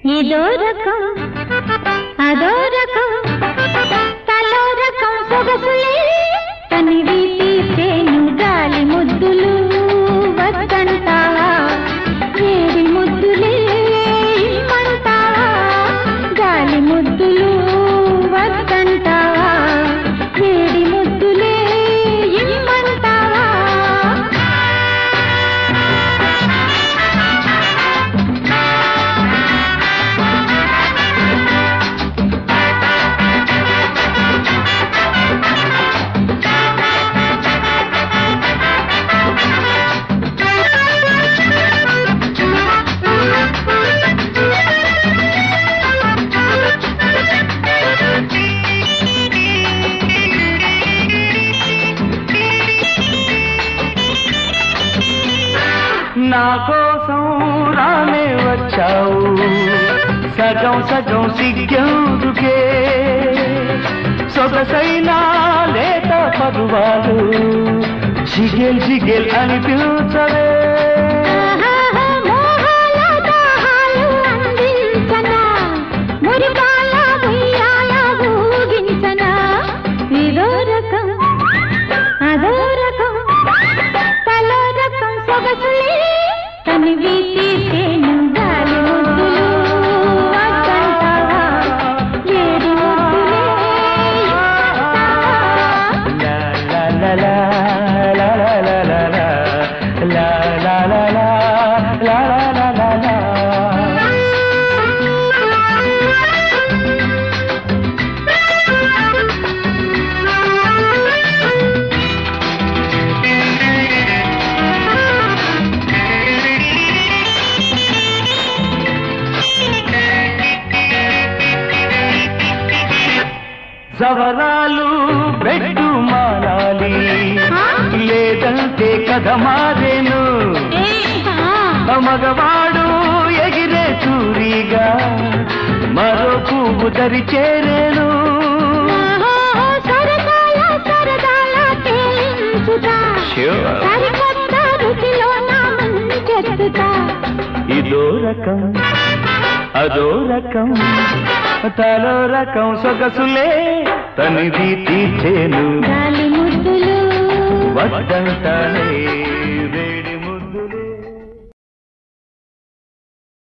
ఇదో రకం అదో రకం తలో రకం సొగసులే తనివి తీసేను గాలి ముద్దులు వద్దంటావా వేడి ముద్దులే ఇమ్మంటావా గాలి ముద్దులు వద్దంటావా వేడి ముద్దులే ఇమ్మంటావా నా కోసం రానే వచ్చావు సగం సగం సిగ్గెందుకే సొగసైనా లేత పరువాలు జిగేల్ జిగేల్ అనిపించవే ఆహాహా, మోహాల దాహాలు అందించనా, మురిపాల ఉయ్యాల ఊగించనా. ఇదో రకం, అదో రకం, తలో రకం సొగసులే తనివి తీసేను గాలి ముద్దులు వద్దంటావా, వేడి ముద్దులే ఇస్తావా? లా లా లా లా లా లా లా లా లా లా లా లా లా లా లా లా సవరాలు బెడ్డు మారాలి లేదంటే కథ మారేను మగవాడు ఎగిరే చూరిగా మరో పువ్వు దరి చేరేను సరదాల సరదాల తేలించుతా Sure. సరికొత్త రుచిలో నా ముంచెత్తుతా ఇదో రకం అదో రకం తలో రకం సొగసులే తనిది తీర్చేను గాలి ముద్దులు వద్దంటానే